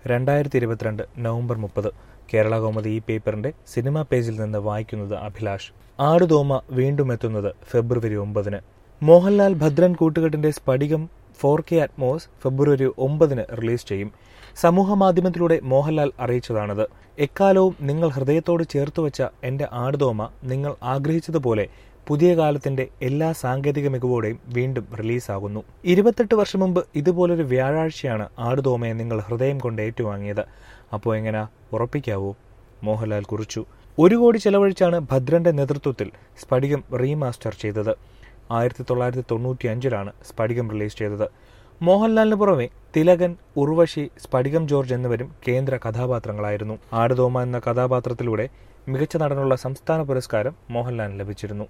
രണ്ടായിരത്തി ഇരുപത്തിരണ്ട് നവംബർ മുപ്പത് കേരള കോമതി ഈ പേപ്പറിന്റെ സിനിമാ പേജിൽ നിന്ന് വായിക്കുന്നത് അഭിലാഷ് ആടുതോമ വീണ്ടും എത്തുന്നത് ഫെബ്രുവരി ഒമ്പതിന് മോഹൻലാൽ ഭദ്രൻ കൂട്ടുകെട്ടിന്റെ സ്ഫടികം ഫോർ കെ അറ്റ്മോസ് ഫെബ്രുവരി ഒമ്പതിന് റിലീസ് ചെയ്യും സമൂഹ മാധ്യമത്തിലൂടെ മോഹൻലാൽ അറിയിച്ചതാണത് എക്കാലവും നിങ്ങൾ ഹൃദയത്തോട് ചേർത്തുവച്ച എന്റെ ആടുതോമ നിങ്ങൾ ആഗ്രഹിച്ചതുപോലെ പുതിയ കാലത്തിന്റെ എല്ലാ സാങ്കേതിക മികവോടെയും വീണ്ടും റിലീസാകുന്നു ഇരുപത്തെട്ട് വർഷം മുമ്പ് ഇതുപോലൊരു വ്യാഴാഴ്ചയാണ് ആടുതോമയെ നിങ്ങൾ ഹൃദയം കൊണ്ട് ഏറ്റുവാങ്ങിയത് അപ്പോൾ എങ്ങനെ ഉറപ്പിക്കാവോ മോഹൻലാൽ കുറിച്ചു ഒരു കോടി ചെലവഴിച്ചാണ് ഭദ്രന്റെ നേതൃത്വത്തിൽ സ്ഫടികം റീമാസ്റ്റർ ചെയ്തത് ആയിരത്തി തൊള്ളായിരത്തി തൊണ്ണൂറ്റി അഞ്ചിലാണ് സ്ഫടികം റിലീസ് ചെയ്തത് മോഹൻലാലിന് പുറമെ തിലകൻ ഉർവശി സ്ഫടികം ജോർജ് എന്നിവരും കേന്ദ്ര കഥാപാത്രങ്ങളായിരുന്നു ആടുതോമ എന്ന കഥാപാത്രത്തിലൂടെ മികച്ച നടനുള്ള സംസ്ഥാന പുരസ്കാരം മോഹൻലാലിന് ലഭിച്ചിരുന്നു